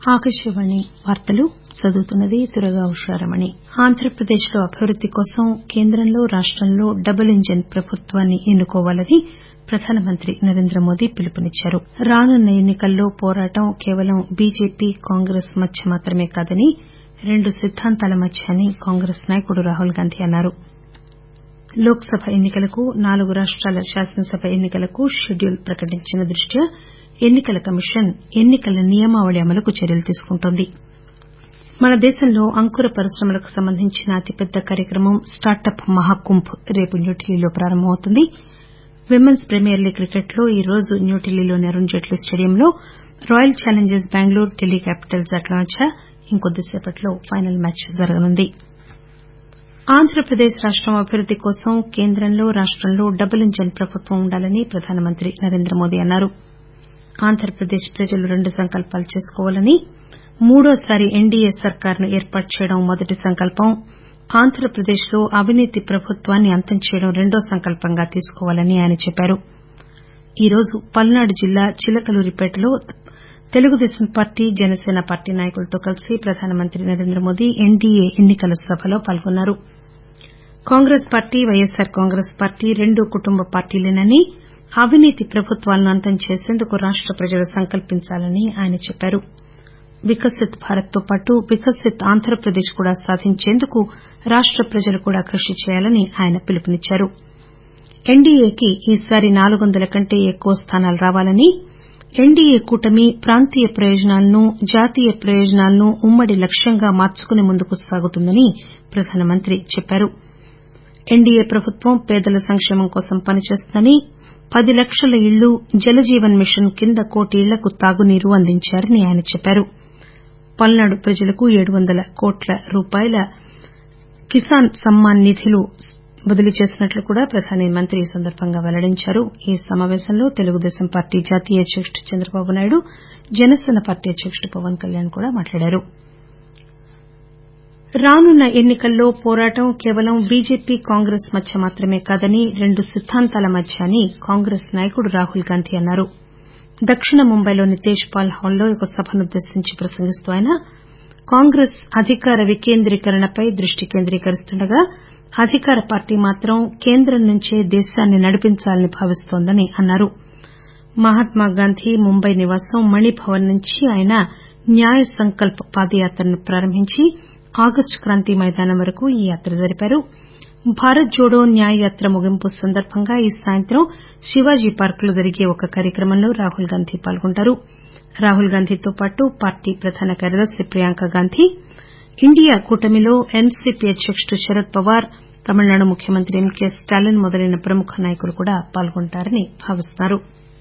ఆకాశవాణి వార్తలు చదువుతున్నది దుర్గా ఉషారమణి ఆంధ్రప్రదేశ్ లో అభివృద్ది కోసం కేంద్రంలో రాష్టంలో డబుల్ ఇంజిన్ ప్రభుత్వాన్ని ఎన్నుకోవాలని ప్రధానమంత్రి నరేంద్రమోదీ పిలుపునిచ్చారు రానున్న ఎన్ని కల్లో పోరాటం కేవలం బీజేపీ కాంగ్రెస్ మధ్య మాత్రమే కాదని రెండు సిద్దాంతాల మధ్య అని కాంగ్రెస్ నాయకుడు రాహుల్ గాంధీ అన్నారు లోక్ సభ ఎన్ని కలకు నాలుగు రాష్టాల శాసనసభ ఎన్ని కలకు షెడ్యూల్ ప్రకటించిన దృష్ట్యా ఎన్ని కల కమిషన్ ఎన్ని కల నియమావళి అమలుకు చర్యలు తీసుకుంటోంది మన దేశంలో అంకుర పరిశ్రమలకు సంబంధించిన అతిపెద్ద కార్యక్రమం స్టార్టప్ మహాకుంభ్ రేపు న్యూఢిల్లీలో ప్రారంభమవుతుంది విమెన్స్ ప్రీమియర్ లీగ్ క్రికెట్లో ఈ రోజు న్యూఢిల్లీలోని అరుణ్ జైట్లీ స్టేడియంలో Royal Challengers Bengaluru Delhi Capitals జట్ల మధ్య ఇంకొద్దిసేపట్లో ఫైనల్ మ్యాచ్ జరగనుంది ఆంధ్రప్రదేశ్ రాష్టం అభివృద్ది కోసం కేంద్రంలో రాష్టంలో డబుల్ ఇంజిన్ ప్రభుత్వం ఉండాలని ప్రధానమంత్రి నరేంద్రమోదీ అన్నారు ఆంధ్రప్రదేశ్ ప్రజలు రెండు సంకల్పాలు చేసుకోవాలని మూడోసారి ఎన్డీఏ సర్కారును ఏర్పాటు చేయడం మొదటి సంకల్పం ఆంధ్రప్రదేశ్ లో అవినీతి ప్రభుత్వాన్ని అంతం చేయడం రెండో సంకల్పంగా తీసుకోవాలని ఆయన చెప్పారు ఈ రోజు పల్నాడు జిల్లా చిలకలూరిపేటలో తెలుగుదేశం పార్టీ జనసేన పార్టీ నాయకులతో కలిసి ప్రధానమంత్రి నరేంద్రమోదీ ఎన్డీఏ ఎన్ని కల సభలో పాల్గొన్నారు Congress party YSR Congress party రెండూ కుటుంబ పార్టీలేనని అవినీతి ప్రభుత్వాలను అంతం చేసేందుకు రాష్ట ప్రజలు సంకల్పించాలని ఆయన చెప్పారు వికసిత్ భారత్ తో పాటు వికసిత్ ఆంధ్రప్రదేశ్ కూడా సాధించేందుకు రాష్ట ప్రజలు కూడా కృషి చేయాలని ఆయన పిలుపునిచ్చారు ఎన్డీఏకి ఈసారి నాలుగు వందల కంటే ఎక్కువ స్థానాలు రావాలని ఎన్డీఏ కూటమి ప్రాంతీయ ప్రయోజనాలను జాతీయ ప్రయోజనాలను ఉమ్మడి లక్ష్యంగా మార్చుకుని ముందుకు సాగుతుందని ప్రధానమంత్రి చెప్పారు ఎన్డీఏ ప్రభుత్వం పేదల సంక్షేమం కోసం పనిచేస్తుందని పది లక్షల ఇళ్లు జలజీవన్ మిషన్ కింద కోటి ఇళ్లకు తాగునీరు అందించారని ఆయన చెప్పారు పల్నాడు ప్రజలకు ఏడు వందల కోట్ల రూపాయల కిసాన్ సమ్మాన్ నిధులు బదిలీ చేసినట్లు కూడా ప్రధానమంత్రి ఈ సందర్బంగా వెల్లడించారు ఈ సమాపేశంలో తెలుగుదేశం పార్టీ జాతీయ అధ్యకుడు చంద్రబాబు నాయుడు జనసేన పార్టీ అధ్యకుడు పవన్ కళ్యాణ్ కూడా మాట్లాడారు రానున్న ఎన్ని కల్లో పోరాటం కేవలం బీజేపీ కాంగ్రెస్ మధ్య మాత్రమే కాదని రెండు సిద్దాంతాల మధ్య అని కాంగ్రెస్ నాయకుడు రాహుల్ గాంధీ అన్నారు దక్షిణ ముంబైలోని తేజ్ పాల్ హాల్లో ఒక సభనుద్దేశించి ప్రసంగిస్తూ ఆయన కాంగ్రెస్ అధికార వికేంద్రీకరణపై దృష్టి కేంద్రీకరిస్తుండగా అధికార పార్టీ మాత్రం కేంద్రం నుంచే దేశాన్ని నడిపించాలని భావిస్తోందని అన్నారు మహాత్మాగాంధీ ముంబై నివాసం మణిభవన్ నుంచి ఆయన న్యాయ సంకల్ప్ పాదయాత్రను ప్రారంభించి ఆగస్టు క్రాంతి మైదానం వరకు ఈ యాత్ర జరిపారు భారత్ జోడో న్యాయ్ యాత్ర ముగింపు సందర్బంగా ఈ సాయంత్రం శివాజీ పార్క్ లో జరిగే ఒక కార్యక్రమంలో రాహుల్ గాంధీ పాల్గొంటారు రాహుల్ గాంధీతో పాటు పార్టీ ప్రధాన కార్యదర్శి ప్రియాంక గాంధీ ఇండియా కూటమిలో ఎన్సీపీ అధ్యకుడు శరద్ పవార్ తమిళనాడు ముఖ్యమంత్రి ఎంకే స్టాలిన్ మొదలైన ప్రముఖ నాయకులు కూడా పాల్గొంటారని భావిస్తున్నారు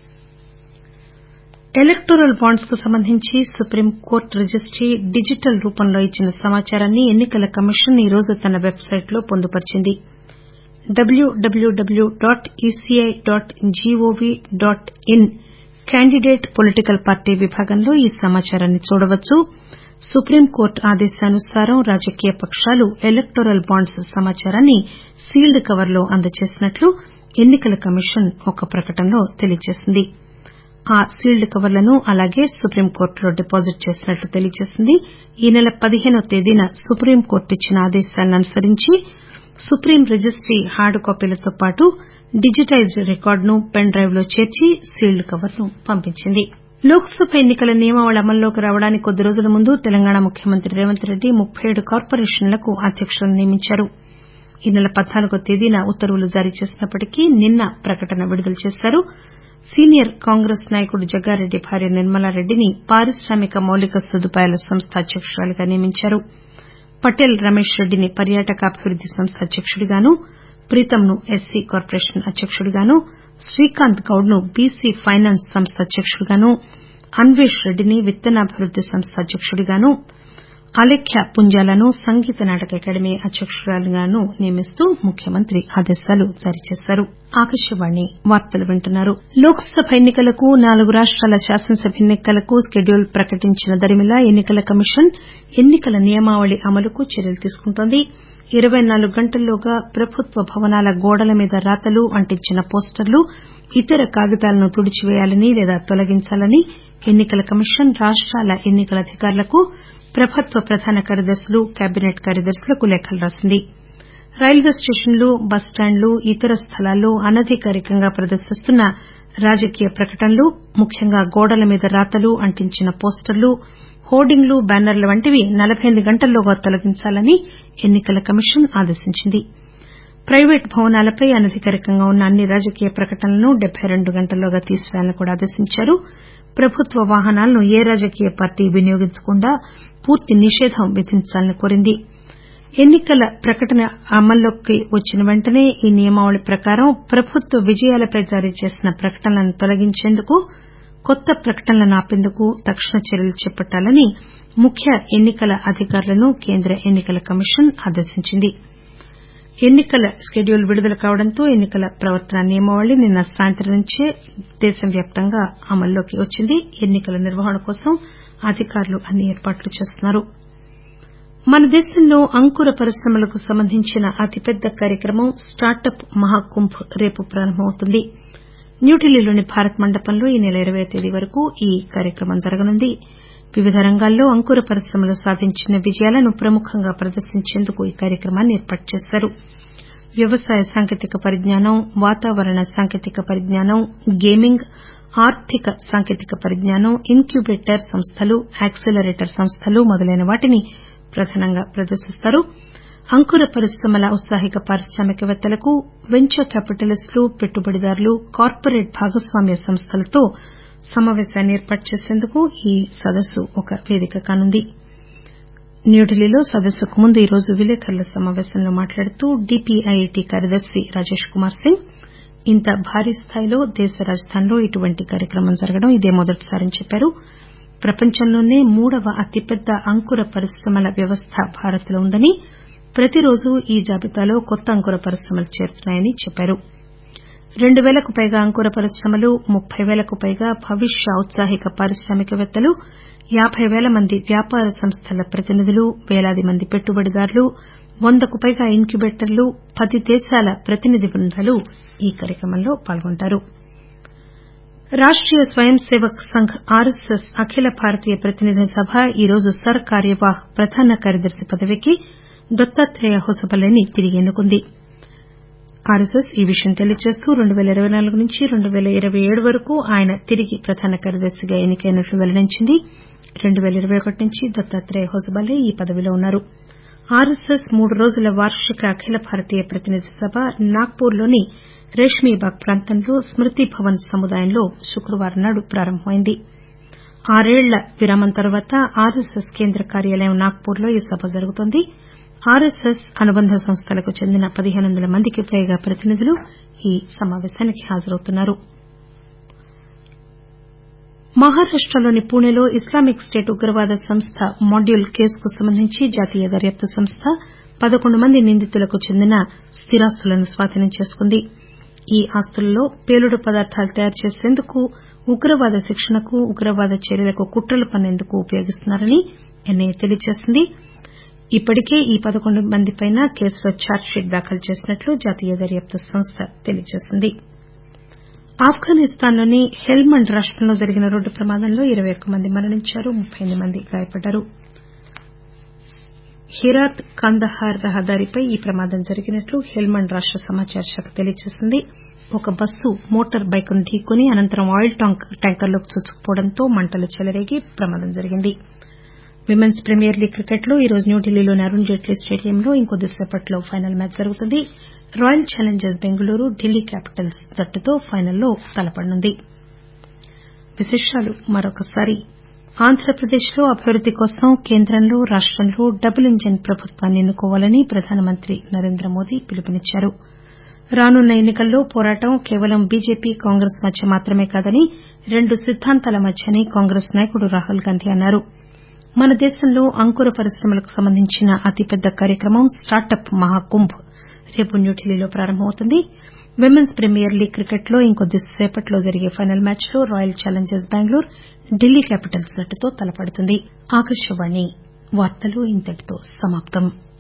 ఎలక్టోరల్ బాండ్స్ కు సంబంధించి సుప్రీంకోర్టు రిజిస్టీ డిజిటల్ రూపంలో ఇచ్చిన సమాచారాన్ని ఎన్ని కల కమిషన్ ఈ రోజు తన వెబ్సైట్ లో పొందుపరిచింది WWW dot ECI dot gov dot in candidate political party విభాగంలో ఈ సమాచారాన్ని చూడవచ్చు సుప్రీంకోర్టు ఆదేశానుసారం రాజకీయ పకాలు ఎలక్టోరల్ బాండ్స్ సమాచారాన్ని సీల్డ్ కవర్లో అందజేసినట్లు ఎన్ని కల కమిషన్ ఒక ప్రకటనలో తెలియజేసింది ఆ సీల్డ్ కవర్లను అలాగే సుప్రీంకోర్టులో డిపాజిట్ చేసినట్లు తెలియజేసింది ఈ నెల పదిహేనవ తేదీన సుప్రీంకోర్టు ఇచ్చిన ఆదేశాలను అనుసరించి సుప్రీం రిజిస్టీ హార్డ్ కాపీలతో పాటు డిజిటైజ్డ్ రికార్డును పెన్ డ్రైవ్ లో చేర్చి సీల్డ్ కవర్ను పంపించింది లోక్ సభ ఎన్ని కల నియమావళి అమల్లోకి రావడానికి కొద్ది రోజుల ముందు తెలంగాణ ముఖ్యమంత్రి రేవంత్ రెడ్డి ముప్పై ఏడు కార్పొరేషన్లకు అధ్యకులను నియమించారు ఈ నెల పద్నాలుగవ తేదీన ఉత్తర్వులు జారీ చేసినప్పటికీ నిన్న ప్రకటన విడుదల చేశారు సీనియర్ కాంగ్రెస్ నాయకుడు జగ్గారెడ్డి భార్య నిర్మలారెడ్డిని పారిశ్రామిక మౌలిక సదుపాయాల సంస్థ అధ్యకురాలిగా నియమించారు పటేల్ రమేష్ రెడ్డిని పర్యాటక అభివృద్ది సంస్థ అధ్యకుడిగాను ప్రీతంను ఎస్సీ కార్పొరేషన్ అధ్యకుడిగాను శ్రీకాంత్ గౌడ్ ను బీసీ ఫైనాన్స్ సంస్థ అధ్యకుడిగాను అన్వేష్ రెడ్డిని విత్తనాభివృద్ది సంస్థ అధ్యకుడిగాను అలేఖ్య పుంజాలను సంగీత నాటక అకాడమీ అధ్యకురాలిగాను నియమిస్తూ ముఖ్యమంత్రి ఆదేశాలు జారీ చేశారు లోక్ సభ ఎన్ని కలకు నాలుగు రాష్టాల శాసనసభ ఎన్ని కలకు షెడ్యూల్ ప్రకటించిన దరిమిలా ఎన్ని కల కమిషన్ ఎన్ని కల నియమావళి అమలుకు చర్యలు తీసుకుంటోంది ఇరవై నాలుగు గంటల్లోగా ప్రభుత్వ భవనాల గోడల మీద రాతలు అంటించిన పోస్టర్లు ఇతర కాగితాలను తుడిచివేయాలని లేదా తొలగించాలని ఎన్ని కల కమిషన్ రాష్టాల ఎన్ని కల అధికారులకు ప్రభుత్వ ప్రధాన కార్యదర్శులు కేబినెట్ కార్యదర్శులకు లేఖలు రాసింది రైల్వే స్టేషన్లు బస్టాండ్లు ఇతర స్థలాల్లో అనధికారికంగా ప్రదర్శిస్తున్న రాజకీయ ప్రకటనలు ముఖ్యంగా గోడల మీద రాతలు అంటించిన పోస్టర్లు హోర్డింగ్లు బ్యానర్ల వంటివి నలబై ఎనిమిది గంటల్లోగా తొలగించాలని ఎన్ని కల కమిషన్ ఆదేశించింది ప్రైవేటు భవనాలపై అనధికారికంగా ఉన్న అన్ని రాజకీయ ప్రకటనలను డెబ్బై రెండు గంటల్లోగా తీసివేయాలని కూడా ఆదేశించారు ప్రభుత్వ వాహనాలను ఏ రాజకీయ పార్టీ వినియోగించకుండా పూర్తి నిషేధం విధించాలని కోరింది ఎన్ని కల ప్రకటన అమల్లోకి వచ్చిన వెంటనే ఈ నియమావళి ప్రకారం ప్రభుత్వ విజయాలపై జారీ చేసిన ప్రకటనలను తొలగించేందుకు కొత్త ప్రకటనలను ఆపేందుకు తక్షణ చర్యలు చేపట్టాలని ముఖ్య ఎన్ని కల అధికారులను కేంద్ర ఎన్ని కల కమిషన్ ఆదేశించింది ఎన్ని కల షెడ్యూల్ విడుదల కావడంతో ఎన్ని కల ప్రవర్తన నియమావళి నిన్న సాయంత్రం నుంచే దేశవ్యాప్తంగా అమల్లోకి వచ్చింది ఎన్ని కల నిర్వహణ కోసం అధికారులు అన్ని ఏర్పాట్లు చేస్తున్నారు మన దేశంలో అంకుర పరిశ్రమలకు సంబంధించిన అతిపెద్ద కార్యక్రమం స్టార్టప్ మహాకుంభ్ రేపు ప్రారంభమవుతుంది న్యూఢిల్లీలోని భారత్ మండపంలో ఈ నెల ఇరవై తేదీ వరకు ఈ కార్యక్రమం జరగనుంది వివిధ రంగాల్లో అంకుర పరిశ్రమలు సాధించిన విజయాలను ప్రముఖంగా ప్రదర్శించేందుకు ఈ కార్యక్రమాన్ని ఏర్పాటు చేశారు వ్యవసాయ సాంకేతిక పరిజ్ఞానం వాతావరణ సాంకేతిక పరిజ్ఞానం గేమింగ్ ఆర్థిక సాంకేతిక పరిజ్ఞానం ఇంక్యుబేటర్ సంస్థలు యాక్సిలరేటర్ సంస్థలు మొదలైన వాటిని ప్రధానంగా ప్రదర్శిస్తారు అంకుర పరిశ్రమల ఔత్సాహిక పారిశ్రామికవేత్తలకు వెంచర్ క్యాపిటలిస్టులు పెట్టుబడిదారులు కార్పొరేట్ భాగస్వామ్య సంస్థలతో సమాపేశాన్ని ఏర్పాటు చేసేందుకు ఈ సదస్సు ఒక వేదిక కానుంది న్యూఢిల్లీలో సదస్సుకు ముందు ఈరోజు విలేకరుల సమాపేశంలో మాట్లాడుతూ డీపీఐఐటీ కార్యదర్శి రాజేష్ కుమార్ సింగ్ ఇంత భారీ స్థాయిలో దేశ రాజధానిలో ఇటువంటి కార్యక్రమం జరగడం ఇదే మొదటిసారని చెప్పారు ప్రపంచంలోనే మూడవ అతిపెద్ద అంకుర పరిశ్రమల వ్యవస్థ భారత్ లో ఉందని ప్రతిరోజు ఈ జాబితాలో కొత్త అంకుర పరిశ్రమలు చేరుతున్నాయని చెప్పారు రెండు పేలకు పైగా అంకుర పరిశ్రమలు ముప్పై పేలకు పైగా భవిష్య ఔత్సాహిక పారిశ్రామికవేత్తలు యాబై పేల మంది వ్యాపార సంస్థల ప్రతినిధులు పేలాది మంది పెట్టుబడిదారులు వందకు పైగా ఇంక్యుబేటర్లు పది దేశాల ప్రతినిధి బృందాలు ఈ కార్యక్రమంలో పాల్గొంటారు రాష్టీయ స్వయం సేవక్ సంఘ్ ఆర్ఎస్ఎస్ అఖిల భారతీయ ప్రతినిధి సభ ఈరోజు సర్ కార్యవాహ్ ప్రధాన కార్యదర్శి పదవికి దత్తాత్రేయ హొసబలేని తిరిగి ఎన్నుకుంది ఆర్ఎస్ఎస్ ఈ విషయం తెలియజేస్తూ రెండు పేల ఇరవై నాలుగు నుంచి రెండు పేల ఇరవై ఏడు వరకు ఆయన తిరిగి ప్రధాన కార్యదర్శిగా ఎన్నికైనట్లు పెల్లడించింది రెండు పేల ఇరవై ఒకటి నుంచి దత్తాత్రేయ హొసబలే ఈ పదవిలో ఉన్నారు ఆర్ఎస్ఎస్ మూడు రోజుల వార్షిక అఖిల భారతీయ ప్రతినిధి సభ నాగ్పూర్ లోని రేష్మీబాగ్ ప్రాంతంలో స్మృతి భవన్ సముదాయంలో శుక్రవారం నాడు ప్రారంభమైంది ఆరేళ్ల విరామం తర్వాత ఆర్ఎస్ఎస్ కేంద్ర కార్యాలయం నాగ్పూర్ లో ఈ సభ జరుగుతోంది ఆర్ఎస్ఎస్ అనుబంధ సంస్థలకు చెందిన పదిహేను వందల మందికి పైగా ప్రతినిధులు ఈ సమాపేశానికి హాజరవుతున్నారు మహారాష్టలోని పూణెలో ఇస్లామిక్ స్టేట్ ఉగ్రవాద సంస్థ మాడ్యూల్ కేసుకు సంబంధించి జాతీయ దర్యాప్తు సంస్థ పదకొండు మంది నిందితులకు చెందిన స్థిరాస్తులను స్వాధీనం చేసుకుంది ఈ ఆస్తులలో పేలుడు పదార్థాలు తయారు చేసేందుకు ఉగ్రవాద శిక్షణకు ఉగ్రవాద చర్యలకు కుట్రలు పన్నేందుకు ఉపయోగిస్తున్నారని ఎన్ఐఏ తెలియజేసింది ఇప్పటికే ఈ పదకొండు మందిపైనా కేసులో ఛార్జిషీట్ దాఖలు చేసినట్లు జాతీయ దర్యాప్తు సంస్థ తెలియజేసింది ఆఫ్ఘనిస్తాన్ లోని హెల్మండ్ రాష్టంలో జరిగిన రోడ్డు ప్రమాదంలో ఇరవై ఒక్క మంది మరణించారు ముప్పై ఎనిమిది మంది గాయపడ్డారు హీరాత్ కందహార్ రహదారిపై ఈ ప్రమాదం జరిగినట్లు హెల్మండ్ రాష్ట సమాచార శాఖ తెలియజేసింది ఒక బస్సు మోటార్ బైక్ ను ఢీకొని అనంతరం ఆయిల్ ట్యాంకర్లోకి చొచ్చుకుపోవడంతో మంటలు చెలరేగి ప్రమాదం జరిగింది విమెన్స్ ప్రీమియర్ లీగ్ క్రికెట్లో ఈరోజు న్యూఢిల్లీలోని అరుణ్ జైట్లీ స్టేడియంలో ఇంకొద్దిసేపట్లో ఫైనల్ మ్యాచ్ జరుగుతుంది Royal Challengers Bengaluru Delhi Capitals జట్టుతో ఫైనల్లో తలపడనుంది ఆంధ్రప్రదేశ్ లో అభివృద్ది కోసం కేంద్రంలో రాష్టంలో డబుల్ ఇంజిన్ ప్రభుత్వాన్ని ఎన్నుకోవాలని ప్రధానమంత్రి నరేంద్ర మోదీ పిలుపునిచ్చారు రానున్న ఎన్ని కల్లో పోరాటం కేవలం బీజేపీ కాంగ్రెస్ మధ్య మాత్రమే కాదని రెండు సిద్దాంతాల మధ్య అని కాంగ్రెస్ నాయకుడు రాహుల్ గాంధీ అన్నారు మన దేశంలో అంకుర పరిశ్రమలకు సంబంధించిన అతిపెద్ద కార్యక్రమం స్టార్టప్ మహాకుంభ్ రేపు న్యూఢిల్లీలో ప్రారంభమవుతుంది విమెన్స్ ప్రీమియర్ లీగ్ క్రికెట్లో ఇంకొద్దిసేపట్లో జరిగే ఫైనల్ మ్యాచ్ లో Royal Challengers Bengaluru Delhi Capitals జట్టుతో తలపడుతుంది